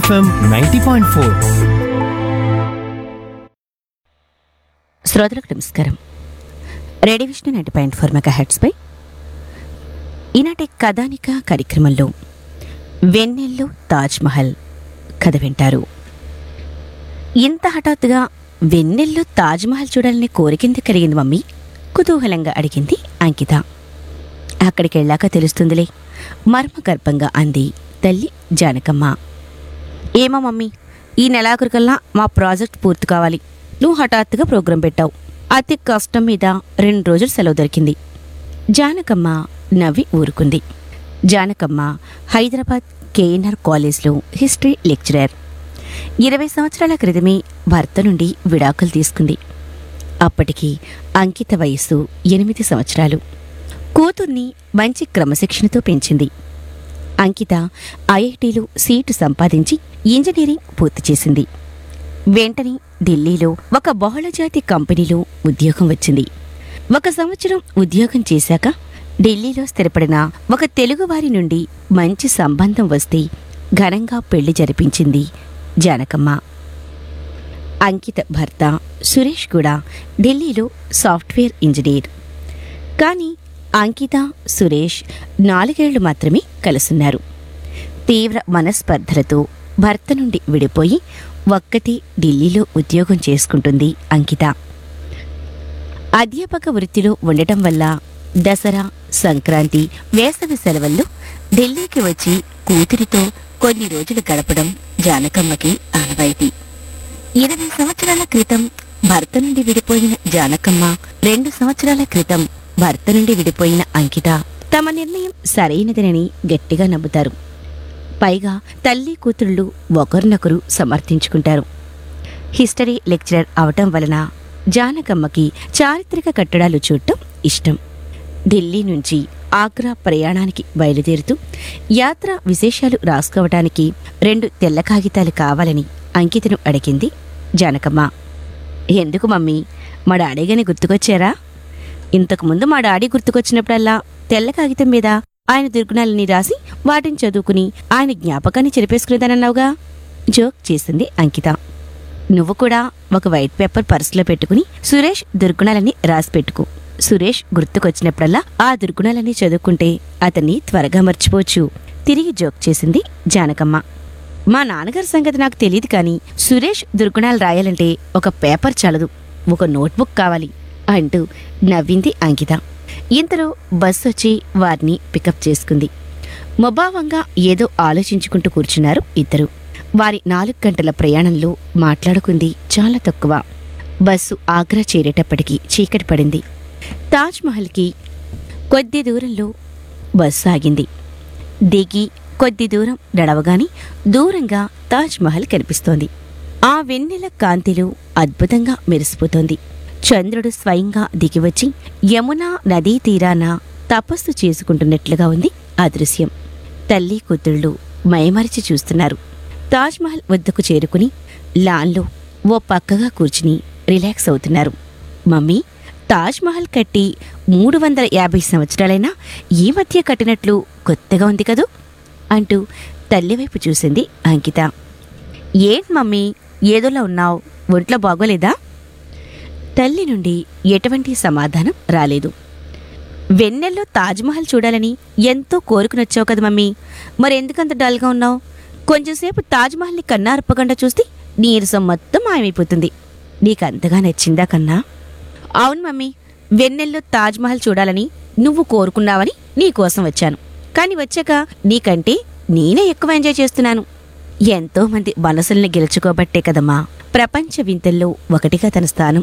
FM ninety point four శ్రోతలకు నమస్కారం radio Vishnu ninety point four mega హెడ్స్పై ఈనాటి కథానిక కార్యక్రమంలో వెన్నెల్లు తాజ్ మహల్ కథ వింటారు ఇంత హఠాత్తుగా వెన్నెల్లు తాజ్ మహల్ చూడాలని కోరికింది కలిగింది మమ్మీ కుతూహలంగా అడిగింది అంకిత అక్కడికి వెళ్ళాక తెలుస్తుందిలే మర్మగర్భంగా అంది తల్లి జానకమ్మ ఏమో మమ్మీ ఈ నెలాఖరుకల్లా మా ప్రాజెక్ట్ పూర్తి కావాలి నువ్వు హఠాత్తుగా ప్రోగ్రాం పెట్టావు అతి కష్టం మీద రెండు రోజులు సెలవు దొరికింది జానకమ్మ నవ్వి ఊరుకుంది జానకమ్మ హైదరాబాద్ కేఎన్ఆర్ కాలేజ్లో హిస్టరీ లెక్చరర్ ఇరవై సంవత్సరాల క్రితమే భర్త నుండి విడాకులు తీసుకుంది అప్పటికి అంకిత వయస్సు ఎనిమిది సంవత్సరాలు కూతుర్ని మంచి క్రమశిక్షణతో పెంచింది అంకిత ఐఐటీలో సీటు సంపాదించి ఇంజనీరింగ్ పూర్తి చేసింది వెంటనే ఢిల్లీలో ఒక బహుళజాతి కంపెనీలో ఉద్యోగం వచ్చింది ఒక సంవత్సరం ఉద్యోగం చేశాక ఢిల్లీలో స్థిరపడిన ఒక తెలుగువారి నుండి మంచి సంబంధం వస్తే ఘనంగా పెళ్లి జరిపించింది జానకమ్మ అంకిత భర్త సురేష్ కూడా ఢిల్లీలో సాఫ్ట్వేర్ ఇంజనీర్ కానీ అంకిత సురేష్ నాలుగేళ్లు మాత్రమే కలుసున్నారు తీవ్ర మనస్పర్ధలతో భర్త నుండి విడిపోయి ఒక్కటి ఢిల్లీలో ఉద్యోగం చేసుకుంటుంది అంకిత అధ్యాపక వృత్తిలో ఉండటం వల్ల దసరా సంక్రాంతి వేసవి సెలవుల్లో ఢిల్లీకి వచ్చి కూతురితో కొన్ని రోజులు గడపడం జానకమ్మకి ఆనవాయితీ ఇరవై సంవత్సరాల క్రితం భర్త నుండి విడిపోయిన జానకమ్మ రెండు సంవత్సరాల క్రితం భర్త నుండి విడిపోయిన అంకిత తమ నిర్ణయం సరైనదేనని గట్టిగా నమ్ముతారు పైగా తల్లి కూతుళ్ళు ఒకరినొకరు సమర్థించుకుంటారు హిస్టరీ లెక్చరర్ అవటం వలన జానకమ్మకి చారిత్రక కట్టడాలు చూడటం ఇష్టం ఢిల్లీ నుంచి ఆగ్రా ప్రయాణానికి బయలుదేరుతూ యాత్ర విశేషాలు రాసుకోవటానికి రెండు తెల్ల కాగితాలు కావాలని అంకితను అడిగింది జానకమ్మ ఎందుకు మమ్మీ మా డాడీగాని గుర్తుకొచ్చారా ఇంతకుముందు మా డాడీ గుర్తుకొచ్చినప్పుడల్లా తెల్ల కాగితం మీద ఆయన దుర్గుణాలని రాసి వాటిని చదువుకుని ఆయన జ్ఞాపకాన్ని చెరిపేసుకునేదానన్నావుగా జోక్ చేసింది అంకిత నువ్వు కూడా ఒక వైట్ పేపర్ పర్సులో పెట్టుకుని సురేష్ దుర్గుణాలని రాసి పెట్టుకో సురేష్ గుర్తుకొచ్చినప్పుడల్లా ఆ దుర్గుణాలన్నీ చదువుకుంటే అతన్ని త్వరగా మర్చిపోవచ్చు తిరిగి జోక్ చేసింది జానకమ్మ మా నాన్నగారి సంగతి నాకు తెలియదు కానీ సురేష్ దుర్గుణాలు రాయాలంటే ఒక పేపర్ చాలదు ఒక నోట్బుక్ కావాలి అంటూ నవ్వింది అంకిత ఇంతలో బస్సు వచ్చి వారిని పికప్ చేసుకుంది ముభావంగా ఏదో ఆలోచించుకుంటూ కూర్చున్నారు ఇద్దరు వారి నాలుగు గంటల ప్రయాణంలో మాట్లాడుకుంది చాలా తక్కువ బస్సు ఆగ్రా చేరేటప్పటికి చీకటి పడింది తాజ్ మహల్కి కొద్ది దూరంలో బస్సు ఆగింది దిగి కొద్ది దూరం నడవగాని దూరంగా తాజ్ మహల్ కనిపిస్తోంది ఆ వెన్నెల కాంతిలో అద్భుతంగా మెరిసిపోతోంది చంద్రుడు స్వయంగా దిగివచ్చి యమునా నదీ తీరాన తపస్సు చేసుకుంటున్నట్లుగా ఉంది ఆ దృశ్యం తల్లి కూతుళ్ళు మైమరిచి చూస్తున్నారు తాజ్ మహల్ వద్దకు చేరుకుని లాన్లో ఓ పక్కగా కూర్చుని రిలాక్స్ అవుతున్నారు మమ్మీ తాజ్ మహల్ కట్టి మూడు వందల యాభై సంవత్సరాలైనా ఈ మధ్య కట్టినట్లు కొత్తగా ఉంది కదూ అంటూ తల్లివైపు చూసింది అంకిత ఏంట్ మమ్మీ ఏదోలా ఉన్నావు ఒంట్లో బాగోలేదా తల్లి నుండి ఎటువంటి సమాధానం రాలేదు వెన్నెల్లో తాజ్మహల్ చూడాలని ఎంతో కోరుకునొచ్చావు కదా మమ్మీ మరెందుకంత డల్గా ఉన్నావు కొంచెంసేపు తాజ్మహల్ని కన్నార్పకుండా చూస్తే నీరసం మొత్తం మాయమైపోతుంది నీకంతగా నచ్చిందా కన్నా అవును మమ్మీ వెన్నెల్లో తాజ్మహల్ చూడాలని నువ్వు కోరుకున్నావని నీకోసం వచ్చాను కానీ వచ్చాక నీకంటే నేనే ఎక్కువ ఎంజాయ్ చేస్తున్నాను ఎంతో మంది మనసుల్ని గెలుచుకోబట్టే కదమ్మా ప్రపంచ వింతల్లో ఒకటిగా తన స్థానం